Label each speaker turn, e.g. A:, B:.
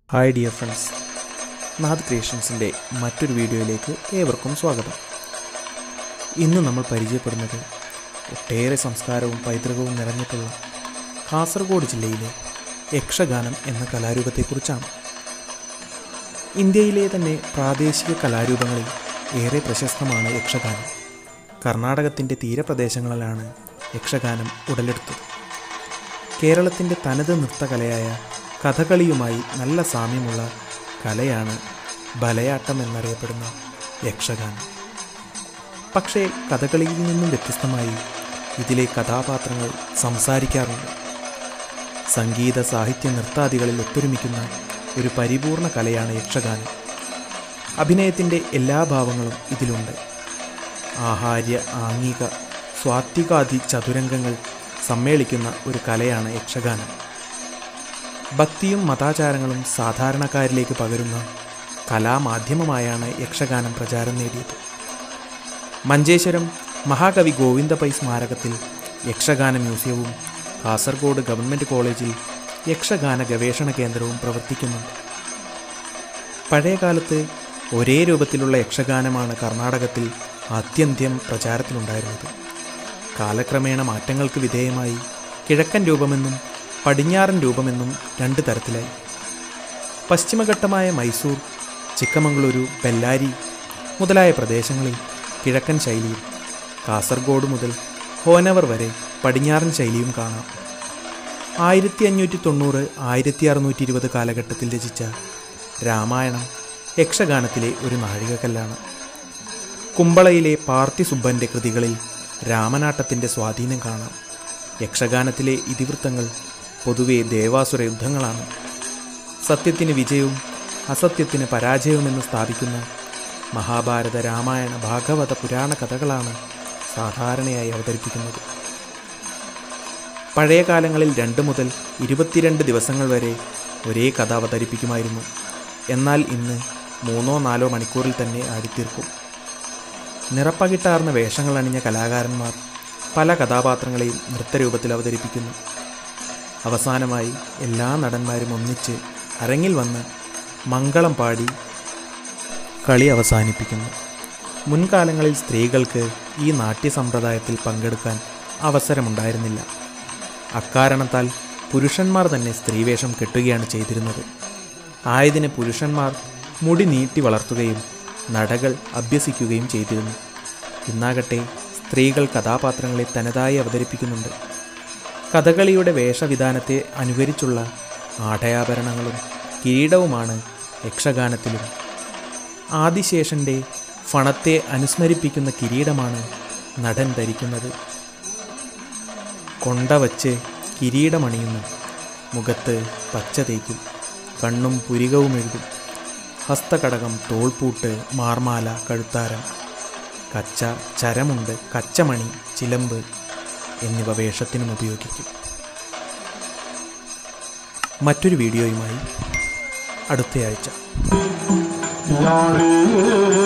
A: hi dear friends Naad ക്രിയേഷൻസിൻ്റെ മറ്റൊരു വീഡിയോയിലേക്ക് ഏവർക്കും സ്വാഗതം ഇന്ന് നമ്മൾ പരിചയപ്പെടുന്നത് ഒട്ടേറെ സംസ്കാരവും പൈതൃകവും നിറഞ്ഞിട്ടുള്ള കാസർഗോഡ് ജില്ലയിലെ യക്ഷഗാനം എന്ന കലാരൂപത്തെക്കുറിച്ചാണ് ഇന്ത്യയിലെ തന്നെ പ്രാദേശിക കലാരൂപങ്ങളിൽ ഏറെ പ്രശസ്തമാണ് യക്ഷഗാനം കർണാടകത്തിൻ്റെ തീരപ്രദേശങ്ങളിലാണ് യക്ഷഗാനം ഉടലെടുത്തത് കേരളത്തിൻ്റെ തനത് നൃത്തകലയായ കഥകളിയുമായി നല്ല സാമ്യമുള്ള കലയാണ് ബലയാട്ടം എന്നറിയപ്പെടുന്ന യക്ഷഗാനം പക്ഷേ കഥകളിയിൽ നിന്നും വ്യത്യസ്തമായി ഇതിലെ കഥാപാത്രങ്ങൾ സംസാരിക്കാറുണ്ട് സംഗീത സാഹിത്യ നൃത്താദികളിൽ ഒത്തൊരുമിക്കുന്ന ഒരു പരിപൂർണ കലയാണ് യക്ഷഗാനം അഭിനയത്തിൻ്റെ എല്ലാ ഭാവങ്ങളും ഇതിലുണ്ട് ആഹാര്യ ആംഗിക സ്വാത്വികാദി ചതുരംഗങ്ങൾ സമ്മേളിക്കുന്ന ഒരു കലയാണ് യക്ഷഗാനം ഭക്തിയും മതാചാരങ്ങളും സാധാരണക്കാരിലേക്ക് പകരുന്ന കലാമാധ്യമമായാണ് യക്ഷഗാനം പ്രചാരം നേടിയത് മഞ്ചേശ്വരം മഹാകവി ഗോവിന്ദ പൈ സ്മാരകത്തിൽ യക്ഷഗാന മ്യൂസിയവും കാസർഗോഡ് ഗവൺമെൻറ് കോളേജിൽ യക്ഷഗാന ഗവേഷണ കേന്ദ്രവും പ്രവർത്തിക്കുന്നുണ്ട് പഴയകാലത്ത് ഒരേ രൂപത്തിലുള്ള യക്ഷഗാനമാണ് കർണാടകത്തിൽ ആത്യന്ത്യം പ്രചാരത്തിലുണ്ടായിരുന്നത് കാലക്രമേണ മാറ്റങ്ങൾക്ക് വിധേയമായി കിഴക്കൻ രൂപമെന്നും പടിഞ്ഞാറൻ രൂപമെന്നും രണ്ട് തരത്തിലായി പശ്ചിമഘട്ടമായ മൈസൂർ ചിക്കമംഗളൂരു ബെല്ലാരി മുതലായ പ്രദേശങ്ങളിൽ കിഴക്കൻ ശൈലിയും കാസർഗോഡ് മുതൽ ഹോനവർ വരെ പടിഞ്ഞാറൻ ശൈലിയും കാണാം ആയിരത്തി അഞ്ഞൂറ്റി തൊണ്ണൂറ് ആയിരത്തി അറുന്നൂറ്റി ഇരുപത് കാലഘട്ടത്തിൽ രചിച്ച രാമായണം യക്ഷഗാനത്തിലെ ഒരു നാഴികക്കല്ലാണ് കുമ്പളയിലെ പാർത്തി സുബ്ബൻ്റെ കൃതികളിൽ രാമനാട്ടത്തിൻ്റെ സ്വാധീനം കാണാം യക്ഷഗാനത്തിലെ ഇതിവൃത്തങ്ങൾ പൊതുവെ ദേവാസുര യുദ്ധങ്ങളാണ് സത്യത്തിന് വിജയവും അസത്യത്തിന് പരാജയവുമെന്ന് സ്ഥാപിക്കുന്ന മഹാഭാരത രാമായണ ഭാഗവത പുരാണ കഥകളാണ് സാധാരണയായി അവതരിപ്പിക്കുന്നത് പഴയ കാലങ്ങളിൽ രണ്ട് മുതൽ ഇരുപത്തിരണ്ട് ദിവസങ്ങൾ വരെ ഒരേ കഥ അവതരിപ്പിക്കുമായിരുന്നു എന്നാൽ ഇന്ന് മൂന്നോ നാലോ മണിക്കൂറിൽ തന്നെ ആടിത്തീർക്കും നിറപ്പകിട്ടാർന്ന വേഷങ്ങൾ അണിഞ്ഞ കലാകാരന്മാർ പല കഥാപാത്രങ്ങളെയും നൃത്തരൂപത്തിൽ അവതരിപ്പിക്കുന്നു അവസാനമായി എല്ലാ നടന്മാരും ഒന്നിച്ച് അരങ്ങിൽ വന്ന് മംഗളം പാടി കളി അവസാനിപ്പിക്കുന്നു മുൻകാലങ്ങളിൽ സ്ത്രീകൾക്ക് ഈ നാട്യസമ്പ്രദായത്തിൽ പങ്കെടുക്കാൻ അവസരമുണ്ടായിരുന്നില്ല അക്കാരണത്താൽ പുരുഷന്മാർ തന്നെ സ്ത്രീവേഷം കെട്ടുകയാണ് ചെയ്തിരുന്നത് ആയതിന് പുരുഷന്മാർ മുടി നീട്ടി വളർത്തുകയും നടകൾ അഭ്യസിക്കുകയും ചെയ്തിരുന്നു ഇന്നാകട്ടെ സ്ത്രീകൾ കഥാപാത്രങ്ങളെ തനതായി അവതരിപ്പിക്കുന്നുണ്ട് കഥകളിയുടെ വേഷവിധാനത്തെ അനുകരിച്ചുള്ള ആടയാഭരണങ്ങളും കിരീടവുമാണ് യക്ഷഗാനത്തിലും ആദിശേഷൻ്റെ ഫണത്തെ അനുസ്മരിപ്പിക്കുന്ന കിരീടമാണ് നടൻ ധരിക്കുന്നത് കൊണ്ട വച്ച് കിരീടമണിയുന്നു മുഖത്ത് പച്ച തേക്കും കണ്ണും പുരികവും എഴുതും ഹസ്തകടകം തോൾപൂട്ട് മാർമാല കഴുത്താരം കച്ച ചരമുണ്ട് കച്ചമണി ചിലമ്പ് എന്നിവ വേഷത്തിനും ഉപയോഗിക്കും മറ്റൊരു വീഡിയോയുമായി അടുത്തയാഴ്ച
B: നാളെ